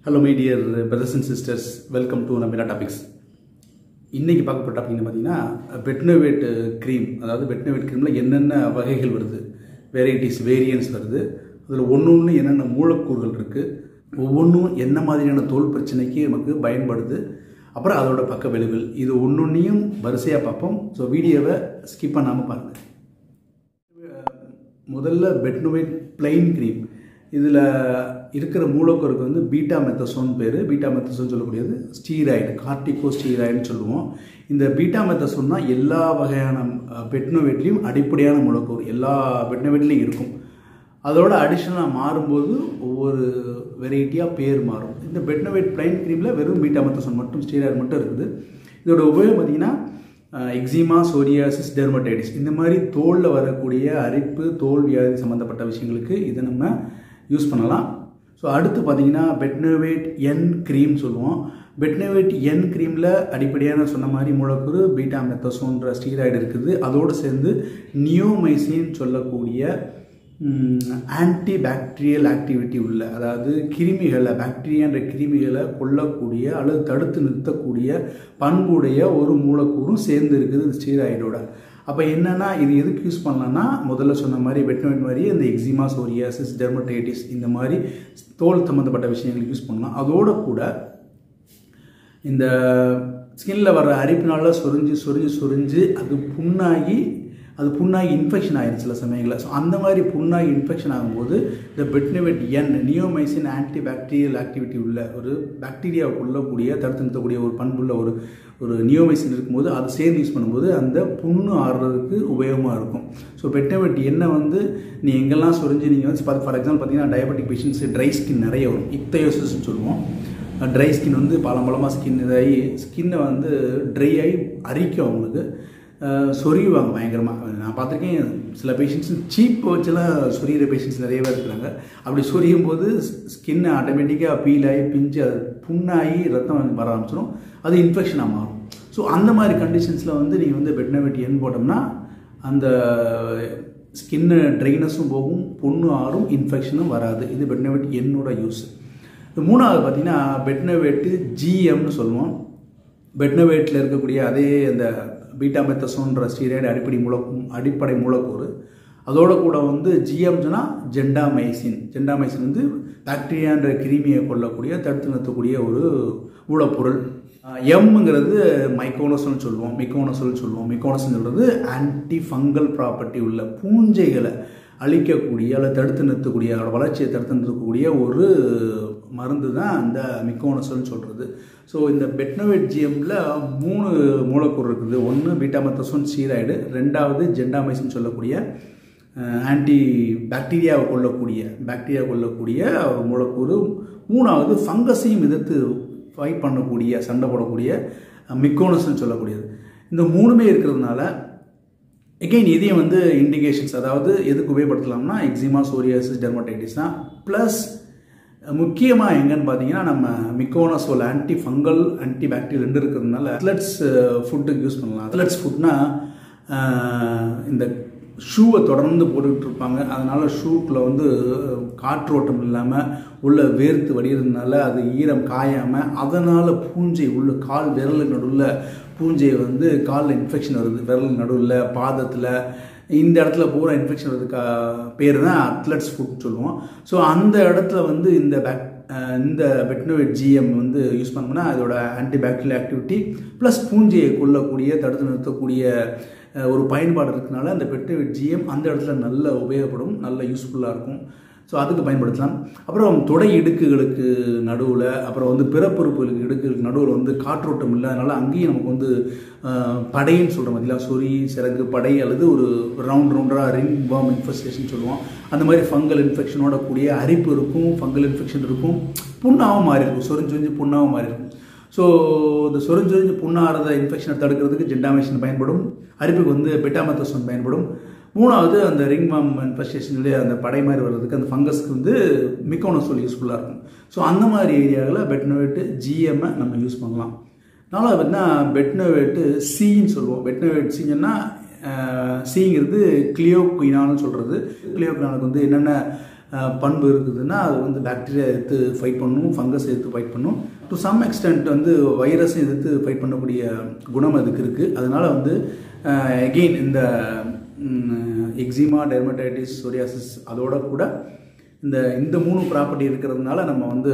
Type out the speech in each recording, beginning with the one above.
hello my dear brothers and sisters welcome to நம்பிரா topics இன்றைக்கி பார்க்க போகிற டாபிக் பார்த்தீங்கன்னா பெட்னோவேட் க்ரீம் அதாவது பெட்னோவேட் க்ரீமில் என்னென்ன வகைகள் வருது வெரைட்டிஸ் வேரியன்ஸ் வருது அதில் ஒன்று ஒன்று என்னென்ன மூலக்கூறுகள் இருக்குது ஒவ்வொன்றும் என்ன மாதிரியான தோல் பிரச்சனைக்கு நமக்கு பயன்படுது அப்புறம் அதோட பக்க விளைவுகள் இது ஒன்றொன்றையும் வரிசையாக பார்ப்போம் ஸோ வீடியோவை ஸ்கிப் பண்ணாமல் பாருங்கள் முதல்ல பெட்னோவேட் பிளைன் க்ரீம் இதில் இருக்கிற மூலக்கூறுக்கு வந்து பீட்டா மெத்தசோன் பேர் பீட்டா மெத்தசோன் சொல்லக்கூடியது ஸ்டீராய்டு கார்டிகோ ஸ்டீராய்டுன்னு சொல்லுவோம் இந்த பீட்டா மெத்தசோன் தான் எல்லா வகையான பெட்னோவேட்லேயும் அடிப்படையான மூலக்கூறு எல்லா பெட்னோவேட்லேயும் இருக்கும் அதோட அடிஷ்னலாக மாறும்போது ஒவ்வொரு வெரைட்டியாக பேர் மாறும் இந்த பெட்னோவேட் பிளைன் க்ரீமில் வெறும் பீட்டா மெத்தசோன் மட்டும் ஸ்டீராய்டு மட்டும் இருக்குது இதோட உபயோகம் பார்த்திங்கன்னா எக்ஸிமா சோரியாசிஸ் டெர்மடைட்டிஸ் இந்த மாதிரி தோலில் வரக்கூடிய அரிப்பு தோல் வியாதி சம்மந்தப்பட்ட விஷயங்களுக்கு இதை நம்ம யூஸ் பண்ணலாம் ஸோ அடுத்து பார்த்தீங்கன்னா பெட்னோவேட் என் க்ரீம் சொல்லுவோம் பெட்னோவேட் என் க்ரீமில் அடிப்படையான சொன்ன மாதிரி மூலக்கூறு பீட்டா மெத்தசோன்ற ஸ்டீராய்டு இருக்குது அதோடு சேர்ந்து நியோமைசின் சொல்லக்கூடிய ஆன்டி பாக்டீரியல் ஆக்டிவிட்டி உள்ள அதாவது கிருமிகளை பாக்டீரியான்ற கிருமிகளை கொல்லக்கூடிய அல்லது தடுத்து நிறுத்தக்கூடிய பண்புடைய ஒரு மூலக்கூறும் சேர்ந்து இருக்குது இந்த ஸ்டீராய்டோட அப்போ என்னென்னா இது எதுக்கு யூஸ் பண்ணலாம்னா முதல்ல சொன்ன மாதிரி வெட்னோட் மாதிரி இந்த எக்ஸிமா சோரியாசிஸ் டெர்மடைட்டிஸ் இந்த மாதிரி தோல் சம்மந்தப்பட்ட விஷயங்களுக்கு யூஸ் பண்ணலாம் அதோட கூட இந்த ஸ்கின்ல வர அரிப்பினால சொரிஞ்சு சொரிஞ்சு சொரிஞ்சு அது புண்ணாகி அது புண்ணாகி இன்ஃபெக்ஷன் ஆயிடும் சில சமயங்களில் ஸோ அந்த மாதிரி புண்ணாகி இன்ஃபெக்ஷன் ஆகும்போது இந்த Betnovate N neomycin anti bacterial activity உள்ள ஒரு பாக்டீரியா கொள்ளக்கூடிய தடுத்து நிறுத்தக்கூடிய ஒரு பண்புள்ள ஒரு ஒரு நியோமைசின் இருக்கும்போது அதை சேர்ந்து யூஸ் பண்ணும்போது அந்த புண்ணு ஆடுறதுக்கு உபயோகமாக இருக்கும் ஸோ பெட்னோவெட் எண்ணெய் வந்து நீ எங்கெல்லாம் சொரிஞ்சு நீங்கள் வந்து ஃபார் எக்ஸாம்பிள் பார்த்தீங்கன்னா டயபெட்டிக் பேஷண்ட்ஸ் ட்ரை ஸ்கின் நிறைய வரும் இக்தயோசிஸ்ன்னு சொல்லுவோம் ட்ரை ஸ்கின் வந்து பழம்பழமாக ஸ்கின் இதாகி ஸ்கின்னை வந்து ட்ரை ஆகி அரிக்கும் அவங்களுக்கு சொரியுவாங்க பயங்கரமாக நான் பார்த்துருக்கேன் சில பேஷண்ட்ஸ் சீப் வச்சுலாம் சொரியிற பேஷண்ட்ஸ் நிறைய பேர் இருக்கிறாங்க அப்படி சொரியும் போது ஸ்கின் ஆட்டோமேட்டிக்காக பீல் ஆகி பிஞ்சு அது புண்ணாகி ரத்தம் வர ஆரம்பிச்சிடும் அது இன்ஃபெக்ஷனாக மாறும் ஸோ அந்த மாதிரி கண்டிஷன்ஸில் வந்து நீங்கள் வந்து பெட்னோவேட் என் போட்டோம்னா அந்த ஸ்கின்னு ட்ரைனஸும் போகும் புண்ணு ஆறும் இன்ஃபெக்ஷனும் வராது இது பெட்னோவேட் என்னோட யூஸ் மூணாவது பார்த்தீங்கன்னா பெட்னோவேட்டு ஜிஎம்னு சொல்லுவோம் பெட்னோவேட்டில் இருக்கக்கூடிய அதே அந்த பீட்டா மெத்தசோன்ற ஸ்டீராய்டு அடிப்படை மூல அடிப்படை மூலக்கூறு அதோட கூட வந்து ஜிஎம் சொன்னால் ஜெண்டாமைசின் ஜெண்டாமைசின் வந்து பாக்டீரியான்ற கிருமியை கொள்ளக்கூடிய தடுத்து நிறுத்தக்கூடிய ஒரு மூலப்பொருள் எம்ங்கிறது மைக்கோனசோல்னு சொல்லுவோம் மிக்கோனசோல் சொல்லுவோம் மிக்கோனசோல் சொல்கிறது ஆன்டி ஃபங்கல் ப்ராப்பர்ட்டி உள்ள பூஞ்சைகளை அழிக்கக்கூடிய அல்லது தடுத்து நிறுத்தக்கூடிய அதோட வளர்ச்சியை தடுத்து நிறுத்தக்கூடிய ஒரு மருந்து தான் அந்த மிக்கோனசோல்னு சொல்கிறது ஸோ இந்த பெட்னோவேட் ஜிஎம்மில் மூணு மூலக்கூறு இருக்குது ஒன்று பீட்டாமெத்தசோன் ஸ்டீராய்டு ரெண்டாவது ஜெண்டாமைசின் சொல்லக்கூடிய ஆன்டி பாக்டீரியாவை கொல்லக்கூடிய பாக்டீரியா கொல்லக்கூடிய ஒரு மூலக்கூறு மூணாவது ஃபங்கஸையும் எதிர்த்து ஃபைட் பண்ணக்கூடிய சண்டை போடக்கூடிய மிக்கோனஸ்ன்னு சொல்லக்கூடியது இந்த மூணுமே இருக்கிறதுனால எகெயின் இதையும் வந்து இண்டிகேஷன்ஸ் அதாவது எதுக்கு உபயோகப்படுத்தலாம்னா எக்ஸிமா சோரியாசிஸ் டெர்மடைட்டிஸ் தான் ப்ளஸ் முக்கியமாக எங்கன்னு பார்த்தீங்கன்னா நம்ம miconazole anti fungal anti bacterial ரெண்டு இருக்கிறதுனால அத்லட்ஸ் ஃபுட்டுக்கு யூஸ் பண்ணலாம் அத்லட்ஸ் ஃபுட்னா இந்த ஷூவை தொடர்ந்து போட்டுக்கிட்டு இருப்பாங்க அதனால் ஷூக்குள்ளே வந்து காற்றோட்டம் இல்லாமல் உள்ள வேர்த்து வடிகிறதுனால அது ஈரம் காயாமல் அதனால் பூஞ்சை உள்ள கால் விரல் நடுவில் பூஞ்சை வந்து காலில் இன்ஃபெக்ஷன் வருது விரல் நடுவில் பாதத்தில் இந்த இடத்துல பூரா இன்ஃபெக்ஷன் வரதுக்கு பேர் தான் அத்லட்ஸ் ஃபுட் சொல்லுவோம் ஸோ அந்த இடத்துல வந்து இந்த பேக் இந்த பெட்னோவேட் ஜிஎம் வந்து யூஸ் பண்ணோம்னா அதோட ஆன்டி பாக்டீரியல் ஆக்டிவிட்டி ப்ளஸ் பூஞ்சையை கொல்லக்கூடிய தடுத்து நிறுத்தக்கூடிய ஒரு பயன்பாடு இருக்கனால அந்த பெட்னோவேட் ஜிஎம் அந்த இடத்துல நல்ல உபயோகப்படும் நல்ல யூஸ்ஃபுல்லாக இருக்கும் ஸோ அதுக்கு பயன்படுத்தலாம் அப்புறம் தொடை இடுக்குகளுக்கு நடுவில் அப்புறம் வந்து பிறப்புறுப்புகளுக்கு இடுக்குகளுக்கு நடுவில் வந்து காற்றோட்டம் இல்லை அதனால் அங்கேயும் நமக்கு வந்து படைன்னு சொல்கிற மாதிரிலாம் சொறி சிறகு படை அல்லது ஒரு ரவுண்ட் ரவுண்டாக ரிங் பாம் இன்ஃபெஸ்டேஷன் சொல்லுவோம் அந்த மாதிரி ஃபங்கல் இன்ஃபெக்ஷனோட கூடிய அரிப்பு இருக்கும் ஃபங்கல் இன்ஃபெக்ஷன் இருக்கும் புண்ணாகவும் மாறி இருக்கும் சொரிஞ்சு சொரிஞ்சு புண்ணாகவும் மாறி இருக்கும் ஸோ இந்த சொரிஞ்சு சொரிஞ்சு புண்ணாகிறத இன்ஃபெக்ஷனை தடுக்கிறதுக்கு ஜெண்டாமேஷன் பயன்படும் அரிப்புக்கு வந்து பெட்டாமெத்தசோன் பயன்படும் மூணாவது அந்த ரிங் மாம் இன்ஃபெஸ்டேஷன்லேயே அந்த படை மாதிரி வர்றதுக்கு அந்த ஃபங்கஸ்க்கு வந்து மிக்கோனசோல் யூஸ்ஃபுல்லாக இருக்கும் ஸோ அந்த மாதிரி ஏரியாவில் பெட்னோவேட்டு ஜிஎம்மை நம்ம யூஸ் பண்ணலாம் நாலாவது பார்த்தீங்கன்னா பெட்னோவேட்டு சின்னு சொல்லுவோம் பெட்னோவேட் சிங்கன்னா சிங்கிறது கிளியோ குயினான்னு சொல்கிறது கிளியோ குயினானுக்கு வந்து என்னென்ன அஹ், பண்பு இருக்குதுன்னா அது வந்து பாக்டீரியா எதிர்த்து ஃபைட் பண்ணும் ஃபங்கஸ் எதிர்த்து ஃபைட் பண்ணும் டு சம் எக்ஸ்டென்ட் வந்து வைரஸை எதிர்த்து ஃபைட் பண்ணக்கூடிய குணம் அதுக்கு இருக்குது அதனால் வந்து எகெயின் இந்த எக்ஸிமா டெர்மடைட்டிஸ் சொரியாசிஸ் அதோட கூட இந்த இந்த மூணு ப்ராப்பர்ட்டி இருக்கிறதுனால நம்ம வந்து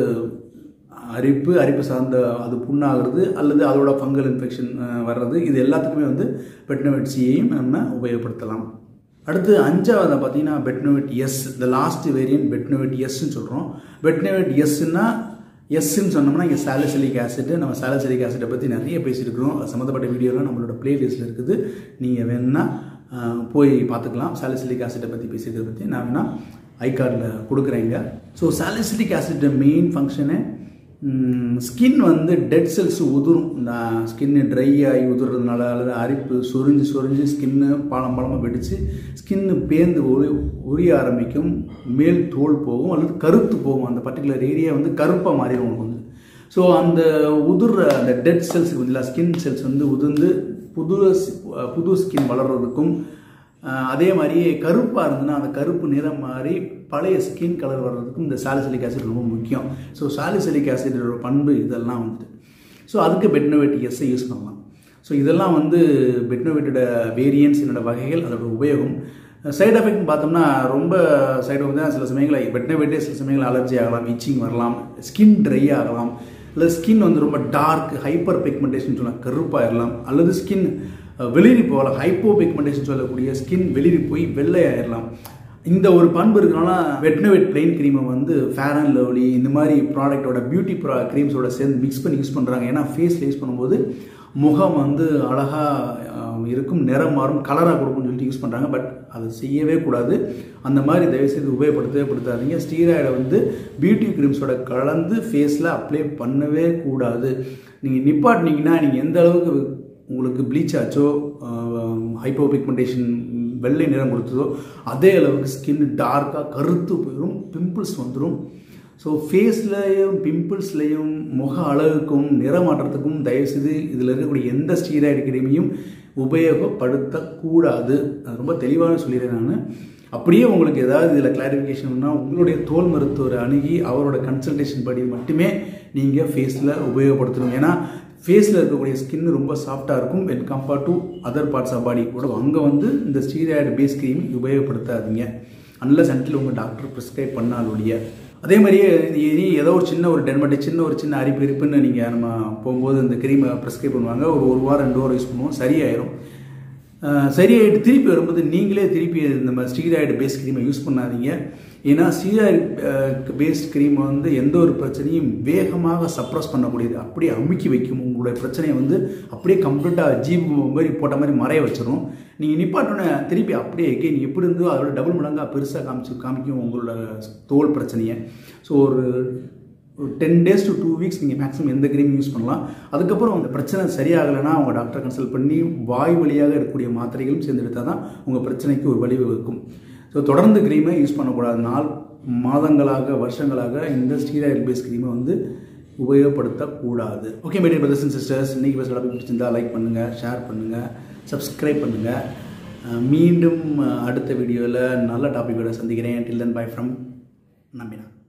அரிப்பு அரிப்பு சார்ந்த அது புண்ணாகிறது அல்லது அதோட ஃபங்கல் இன்ஃபெக்ஷன் வர்றது இது எல்லாத்துக்குமே வந்து பெட்னோவிட் சியையும் நம்ம உபயோகப்படுத்தலாம் அடுத்து அஞ்சாவது பார்த்தீங்கன்னா Betnovate S the last variant Betnovate எஸ்ன்னு சொல்கிறோம் பெட்னோவிட் எஸ்ன்னா எஸ்ன்னு சொன்னோம்னா இங்கே சாலிசிலிக் ஆசிட் நம்ம சாலிசிலிக் ஆசிட்டை பற்றி நிறைய பேசியிருக்கிறோம் அது சம்மந்தப்பட்ட வீடியோலாம் நம்மளோட பிளேலிஸ்ட்டில் இருக்குது நீங்கள் வேணும்னா அஹ், போய் பார்த்துக்கலாம் சாலிசிலிக் ஆசிட்டை பற்றி பேசியிருக்கிறத பற்றி நான் வேணால் ஐகார்டில் கொடுக்குறேங்க so salicylic acid main function skin வந்து டெட் செல்ஸ் உதிரும் இந்த ஸ்கின்னு ட்ரை ஆகி உதுறதுனால அல்லது அரிப்பு சொரிஞ்சு சொரிஞ்சு ஸ்கின்னு பாலம் பாலமாக வெடித்து ஸ்கின்னு பேர்ந்து உரி உரிய ஆரம்பிக்கும் மேல் தோல் போகும் அல்லது கருத்து போகும் அந்த பர்டிகுலர் ஏரியா வந்து கருப்பாக மாறிடும் உங்களுக்கு வந்து ஸோ அந்த உதிர்ற அந்த டெட் செல்ஸ் வந்து ஸ்கின் செல்ஸ் வந்து உதிர்ந்து புது புது ஸ்கின் வளர்கிறதுக்கும் அஹ், அதே மாதிரி கருப்பாக இருந்ததுன்னா அந்த கருப்பு நிறம் மாறி பழைய ஸ்கின் கலர் வர்றதுக்கும் இந்த சாலிசிலிக் ஆசிட் ரொம்ப முக்கியம் ஸோ சாலிசிலிக் ஆசிடோட பண்பு இதெல்லாம் வந்துட்டு ஸோ அதுக்கு பெட்னோவேட் எஸ்ஸை யூஸ் பண்ணலாம் ஸோ இதெல்லாம் வந்து பெட்னோவேட்டோட வேரியன்ஸ் என்னோட வகைகள் அதோட உபயோகம் சைடு எஃபெக்ட் பார்த்தோம்னா ரொம்ப சைடு வந்து சில சமயங்களில் பெட்னோவேட்டே சில சமயங்கள் அலர்ஜி ஆகலாம் இச்சிங் வரலாம் ஸ்கின் ட்ரை ஆகலாம் இல்லை ஸ்கின் வந்து ரொம்ப டார்க் ஹைப்பர் பிக்மெண்டேஷன் சொல்லலாம் கருப்பாயிரலாம் அல்லது ஸ்கின் வெளிரி போகலாம் ஹைப்போ பிக்மெண்டேஷன் சொல்லக்கூடிய ஸ்கின் வெளிரி போய் வெள்ளையாயிரலாம் இந்த ஒரு பண்பு இருக்கனால வெட்னோவேட் பிளெயின் க்ரீமை வந்து ஃபேர் அண்ட் லவ்லி இந்த மாதிரி ப்ராடக்ட்டோட பியூட்டி ப்ரா க்ரீம்ஸோட சேர்ந்து மிக்ஸ் பண்ணி யூஸ் பண்ணுறாங்க ஏன்னா ஃபேஸில் யூஸ் பண்ணும்போது முகம் வந்து அழகாக இருக்கும் நிறம் மாறும் கலராக கொடுக்கும்னு சொல்லிட்டு யூஸ் பண்ணுறாங்க பட் அது செய்யவே கூடாது அந்த மாதிரி தயவுசெய்து உபயோகப்படுத்தவே படுத்தாதீங்க ஸ்டீராய்டை வந்து பியூட்டி க்ரீம்ஸோட கலந்து ஃபேஸில் அப்ளை பண்ணவே கூடாது நீங்கள் நிப்பாட்டினீங்கன்னா நீங்கள் எந்த அளவுக்கு உங்களுக்கு ப்ளீச் ஆச்சோ ஹைப்போ பிக்மெண்டேஷன் வெள்ளை நிறம் கொடுத்ததோ அதே அளவுக்கு ஸ்கின் டார்க்காக கருத்து போயிடும் பிம்பிள்ஸ் வந்துடும் ஸோ ஃபேஸ்லையும் பிம்பிள்ஸ்லையும் முக அழகுக்கும் நிறமாற்றத்துக்கும் தயவுசெய்து இதில் இருக்கக்கூடிய எந்த ஸ்டீராய்டு கிருமியும் உபயோகப்படுத்தக்கூடாது அது ரொம்ப தெளிவாக சொல்லிடுறேன் நான் அப்படியே உங்களுக்கு ஏதாவது இதில் கிளாரிஃபிகேஷன்னா உங்களுடைய தோல் மருத்துவரை அணுகி அவரோட கன்சல்டேஷன் படி மட்டுமே நீங்கள் ஃபேஸில் உபயோகப்படுத்தணும் ஏன்னா ஃபேஸில் இருக்கக்கூடிய ஸ்கின் ரொம்ப சாஃப்டாக இருக்கும் when compared to other parts of body கூட அங்கே வந்து இந்த ஸ்டீராய்டு பேஸ் க்ரீம் உபயோகப்படுத்தாதீங்க அன்லஸ் அன்டில் உங்கள் டாக்டர் ப்ரிஸ்கிரைப் பண்ணாலுடைய அதே மாதிரியே இனி ஏதோ ஒரு சின்ன ஒரு டென்மட்டி சின்ன ஒரு சின்ன அரிப்பு இருப்புன்னு நீங்கள் நம்ம போகும்போது இந்த க்ரீமை ப்ரிஸ்கிரைப் பண்ணுவாங்க ஒரு ஒரு வாரம் ரெண்டு வாரம் யூஸ் பண்ணுவோம் சரியாயிரும் அஹ் சரியாயிட்டு திருப்பி வரும்போது நீங்களே திருப்பி நம்ம ஸ்டீராய்டு பேஸ் க்ரீமை யூஸ் பண்ணாதீங்க ஏன்னா ஸ்டீராய்டு பேஸ்ட் க்ரீம் வந்து எந்த ஒரு பிரச்சனையும் வேகமாக சப்ரஸ் பண்ணக்கூடியது அப்படியே அமுக்கி வைக்கும் உங்களுடைய பிரச்சனையை வந்து அப்படியே கம்ப்ளீட்டாக ஜீப் மாதிரி போட்ட மாதிரி மறைய வச்சிடும் நீங்கள் நிப்பாட்டோன்னே திருப்பி அப்படியே எகெயின் எப்படி இருந்தோ அதோட டபுள் மடங்காக பெருசாக காமிச்சு காமிக்கும் உங்களோட தோல் பிரச்சனையை ஸோ ஒரு ஒரு ten days to two weeks நீங்கள் மேக்ஸிமம் எந்த க்ரீம் யூஸ் பண்ணலாம் அதுக்கப்புறம் அந்த பிரச்சனை சரியாகலைன்னா உங்கள் டாக்டரை கன்சல்ட் பண்ணி வாய் வழியாக இருக்கக்கூடிய மாத்திரைகளும் சேர்ந்து எடுத்தால் தான் உங்கள் பிரச்சனைக்கு ஒரு வழிவகுக்கும் ஸோ தொடர்ந்து க்ரீமை யூஸ் பண்ணக்கூடாது நாள் மாதங்களாக வருஷங்களாக இந்த ஸ்டீராய்டு பேஸ் க்ரீமை வந்து உபயோகப்படுத்தக்கூடாது okay medium brothers and sisters இன்றைக்கி பேசுகிற டாபிக் பிடிச்சிருந்தா லைக் பண்ணுங்கள் ஷேர் பண்ணுங்கள் சப்ஸ்கிரைப் பண்ணுங்கள் மீண்டும் அடுத்த வீடியோவில் நல்ல டாப்பிக்கோட சந்திக்கிறேன் டில் தன் பை ஃப்ரம் நம்பினா